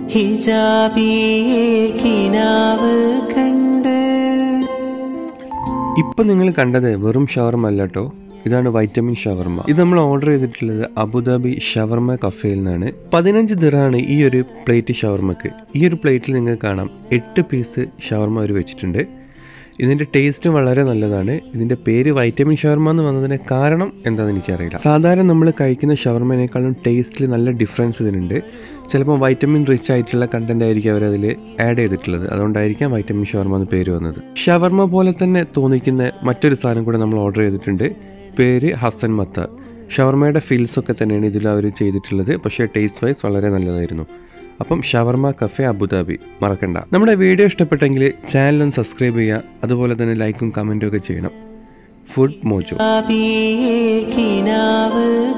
ഹിജാബിയെ കിനാവ് കണ്ട് ഇപ്പൊ നിങ്ങൾ കണ്ടത് വെറും ഷവർമ അല്ല കേട്ടോ ഇതാണ് വൈറ്റമിൻ ഷവർമ ഇത് നമ്മൾ ഓർഡർ ചെയ്തിട്ടുള്ളത് അബുദാബി ഷവർമ കഫേയിൽ നിന്നാണ് പതിനഞ്ച് ദിറാണ് ഈ ഒരു പ്ലേറ്റ് ഷവർമക്ക് ഈ ഒരു പ്ലേറ്റിൽ നിങ്ങൾക്ക് കാണാം എട്ട് പീസ് ഷവർമ അവർ വെച്ചിട്ടുണ്ട് ഇതിൻ്റെ ടേസ്റ്റ് വളരെ നല്ലതാണ് ഇതിൻ്റെ പേര് വൈറ്റമിൻ ഷവർമ എന്ന് വന്നതിന് കാരണം എന്താണെന്ന് എനിക്കറിയില്ല സാധാരണ നമ്മൾ കഴിക്കുന്ന ഷവർമേനേക്കാളും ടേസ്റ്റിൽ നല്ല ഡിഫറൻസ് ഇതിനുണ്ട് ചിലപ്പോൾ വൈറ്റമിൻ റിച്ച് ആയിട്ടുള്ള കണ്ടന്റ് ആയിരിക്കും അവരതിൽ ആഡ് ചെയ്തിട്ടുള്ളത് അതുകൊണ്ടായിരിക്കാം വൈറ്റമിൻ ഷവർമ എന്ന് പേര് വന്നത് ഷവർമ പോലെ തന്നെ തോന്നിക്കുന്ന മറ്റൊരു സാധനം കൂടെ നമ്മൾ ഓർഡർ ചെയ്തിട്ടുണ്ട് പേര് ഹസൻ മത്ത ഷവർമയുടെ ഫിൽസ് ഒക്കെ തന്നെയാണ് ഇതിൽ അവർ ചെയ്തിട്ടുള്ളത് പക്ഷേ ടേസ്റ്റ് വൈസ് വളരെ നല്ലതായിരുന്നു അപ്പം ഷവർമ കഫേ അബുദാബി മറക്കണ്ട നമ്മുടെ വീഡിയോ ഇഷ്ടപ്പെട്ടെങ്കിൽ ചാനൽ ഒന്ന് സബ്സ്ക്രൈബ് ചെയ്യുക അതുപോലെ തന്നെ ലൈക്കും കമൻറ്റും ഒക്കെ ചെയ്യണം ഫുഡ് മോജോ ഹിജാബിയെ കിനാവ്